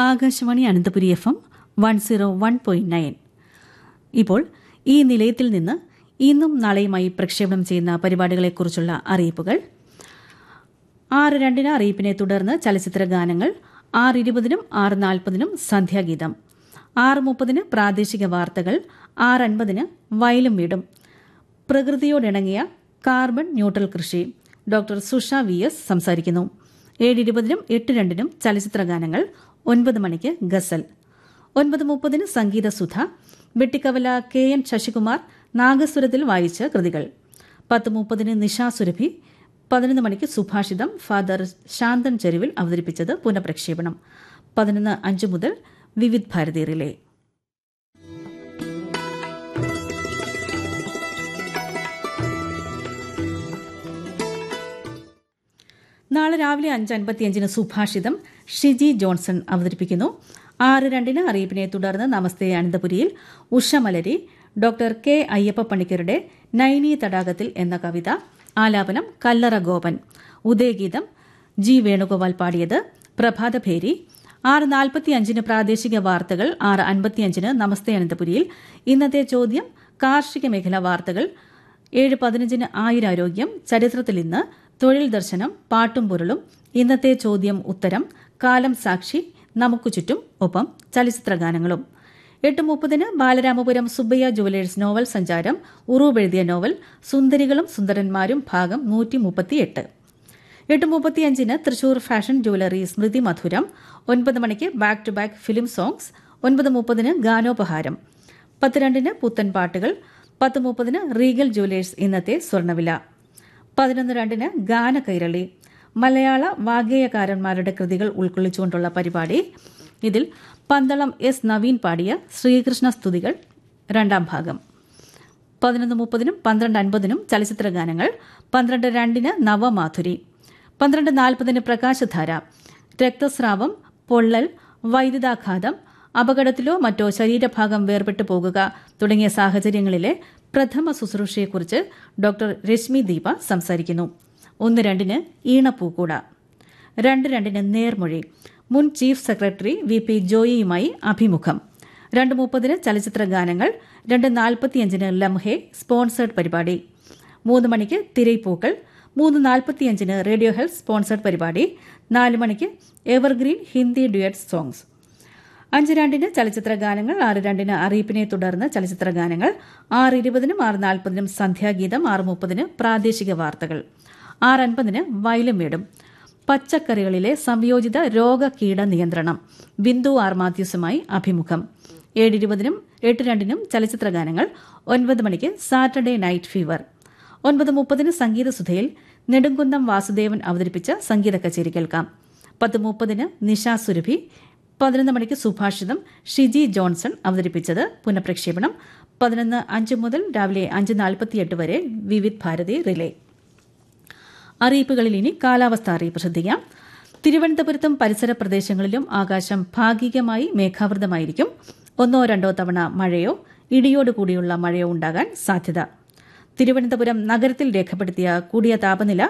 Akashvani Ananthapuri F M one zero one point nine ഇപ്പോൾ ഈ നിലയത്തിൽ നിന്ന് ഇന്നും നാളെയുമായി പ്രക്ഷേപണം ചെയ്യുന്ന പരിപാടികളെക്കുറിച്ചുള്ള അറിയിപ്പുകൾ ആറ് രണ്ടിന് അറിയിപ്പിനെ തുടർന്ന് ചലച്ചിത്ര ഗാനങ്ങൾ ആറ് ഇരുപതിനും ആറ് നാൽപ്പതിനും സന്ധ്യാഗീതം ആറ് മുപ്പതിന് പ്രാദേശിക വാർത്തകൾ ആറ് അൻപതിന് വയലും വീടും പ്രകൃതിയോടിണങ്ങിയ കാർബൺ ന്യൂട്രൽ കൃഷി ഡോക്ടർ സുഷ വി എസ് സംസാരിക്കുന്നു ഏഴ് ഇരുപതിനും എട്ട് രണ്ടിനും ചലച്ചിത്ര ഗാനങ്ങൾ ഒൻപത് മണിക്ക് ഗസൽ ഒൻപത് മുപ്പതിന് സംഗീത സുധ വെട്ടിക്കവല കെ എൻ ശശികുമാർ നാഗസ്വരത്തിൽ വായിച്ച കൃതികൾ പത്ത് മുപ്പതിന് നിഷാ സുരഭി പതിനൊന്ന് മണിക്ക് സുഭാഷിതം ഫാദർ ശാന്തൻ ചെരുവിൽ അവതരിപ്പിച്ചത് പുനഃപ്രക്ഷേപണം പതിനൊന്ന് അഞ്ച് മുതൽ വിവിധ് ഭാരതി റിലേ നാളെ രാവിലെ അഞ്ച് അൻപത്തിയഞ്ചിന് സുഭാഷിതം ഷിജി ജോൺസൺ അവതരിപ്പിക്കുന്നു ആറ് രണ്ടിന് അറിയിപ്പിനെ തുടർന്ന് നമസ്തേ അനന്തപുരിയിൽ ഉഷമലരി ഡോക്ടർ കെ അയ്യപ്പ പണിക്കരുടെ നൈനി തടാകത്തിൽ എന്ന കവിത ആലാപനം കല്ലറ ഗോപൻ ഉദയഗീതം ജി വേണുഗോപാൽ പാടിയത് പ്രഭാതഭേരി ആറ് നാൽപ്പത്തിയഞ്ചിന് പ്രാദേശിക വാർത്തകൾ ആറ് അൻപത്തിയഞ്ചിന് നമസ്തേ അനന്തപുരിയിൽ ഇന്നത്തെ ചോദ്യം കാർഷിക മേഖലാ വാർത്തകൾ ഏഴ് പതിനഞ്ചിന് ആയുരാരോഗ്യം ചരിത്രത്തിൽ ഇന്ന് തൊഴിൽ ദർശനം പാട്ടും പൊരുളും ഇന്നത്തെ ചോദ്യം ഉത്തരം കാലം സാക്ഷി നമുക്ക് ചുറ്റും ഒപ്പം ചലച്ചിത്ര ഗാനങ്ങളും എട്ട് മുപ്പതിന് ബാലരാമപുരം സുബ്ബയ്യ ജുവലേഴ്സ് നോവൽ സഞ്ചാരം ഉറൂബെഴുതിയ നോവൽ സുന്ദരികളും സുന്ദരന്മാരും ഭാഗം നൂറ്റി മുപ്പത്തിയെട്ട് എട്ട് മുപ്പത്തിയഞ്ചിന് തൃശൂർ ഫാഷൻ ജുവലറി സ്മൃതി മധുരം ഒൻപത് മണിക്ക് back to back film songs ഒൻപത് മുപ്പതിന് ഗാനോപഹാരം പത്ത് രണ്ടിന് പുത്തൻ പാട്ടുകൾ പത്ത് മുപ്പതിന് റീഗൽ ജുവലേഴ്സ് ഇന്നത്തെ സ്വർണ്ണവില പതിനൊന്ന് രണ്ടിന് ഗാന കൈരളി മലയാള വാഗ്ഗേയകാരന്മാരുടെ കൃതികൾ ഉൾക്കൊള്ളിച്ചുകൊണ്ടുള്ള പരിപാടി ഇതിൽ പന്തളം എസ് നവീൻ പാടിയ ശ്രീകൃഷ്ണ സ്തുതികൾ രണ്ടാം ഭാഗം പതിനൊന്ന് മുപ്പതിനും പന്ത്രണ്ട് അൻപതിനും ചലച്ചിത്ര ഗാനങ്ങൾ പന്ത്രണ്ട് രണ്ടിന് നവമാധുരി പന്ത്രണ്ട് നാൽപ്പതിന് പ്രകാശധാര രക്തസ്രാവം പൊള്ളൽ വൈദ്യുതാഘാതം അപകടത്തിലോ മറ്റോ ശരീരഭാഗം വേർപെട്ടു പോകുക തുടങ്ങിയ സാഹചര്യങ്ങളിലെ പ്രഥമ ശുശ്രൂഷയെക്കുറിച്ച് ഡോക്ടർ രശ്മി ദീപ സംസാരിക്കുന്നു ഒന്ന് രണ്ടിന് ഈണപ്പൂക്കൂട രണ്ട് രണ്ടിന് നേർമൊഴി മുൻ ചീഫ് സെക്രട്ടറി വി പി ജോയിയുമായി അഭിമുഖം രണ്ട് മുപ്പതിന് ചലച്ചിത്ര ഗാനങ്ങൾ രണ്ട് നാൽപ്പത്തിയഞ്ചിന് ലംഹെ സ്പോൺസേഡ് പരിപാടി മൂന്ന് മണിക്ക് തിരൈപ്പൂക്കൾ മൂന്ന് നാൽപ്പത്തിയഞ്ചിന് റേഡിയോ ഹെൽത്ത് സ്പോൺസേഡ് പരിപാടി നാല് മണിക്ക് എവർഗ്രീൻ ഹിന്ദി ഡ്യുയറ്റ് സോങ്സ് അഞ്ച് രണ്ടിന് ചലച്ചിത്ര ഗാനങ്ങൾ ആറ് രണ്ടിന് അറിയിപ്പിനെ തുടർന്ന് ചലച്ചിത്ര ഗാനങ്ങൾ ആറ് ഇരുപതിനും ആറ് നാൽപ്പതിനും സന്ധ്യാഗീതം ആറ് മുപ്പതിന് പ്രാദേശിക വാർത്തകൾ ആറ് അൻപതിന് വയലും വീടും പച്ചക്കറികളിലെ സംയോജിത രോഗകീട നിയന്ത്രണം ബിന്ദു ആർ മാത്യൂസുമായി അഭിമുഖം ഏഴ് ഇരുപതിനും എട്ട് രണ്ടിനും ചലച്ചിത്ര ഗാനങ്ങൾ ഒൻപത് മണിക്ക് സാറ്റർഡേ നൈറ്റ് ഫീവർ ഒൻപത് മുപ്പതിന് സംഗീത സുധയിൽ നെടുങ്കുന്നം വാസുദേവൻ അവതരിപ്പിച്ച സംഗീത കച്ചേരി കേൾക്കാം പത്ത് മുപ്പതിന് നിഷാ സുരഭി പതിനൊന്ന് മണിക്ക് സുഭാഷിതം ഷിജി ജോൺസൺ അവതരിപ്പിച്ചത് പുനഃപ്രക്ഷേപണം പതിനൊന്ന് അഞ്ച് മുതൽ രാവിലെ അഞ്ച് നാൽപ്പത്തിയെട്ട് വരെ വിവിധ് ഭാരതി റിലേ അറിയിപ്പുകളിൽ ഇനി കാലാവസ്ഥ അറിയിപ്പ് ശ്രദ്ധിക്കാം തിരുവനന്തപുരത്തും പരിസര പ്രദേശങ്ങളിലും ആകാശം ഭാഗികമായി മേഘാവൃതമായിരിക്കും ഒന്നോ രണ്ടോ തവണ മഴയോ ഇടിയോടുകൂടിയുള്ള മഴയോ ഉണ്ടാകാൻ സാധ്യത തിരുവനന്തപുരം നഗരത്തിൽ രേഖപ്പെടുത്തിയ കൂടിയ താപനില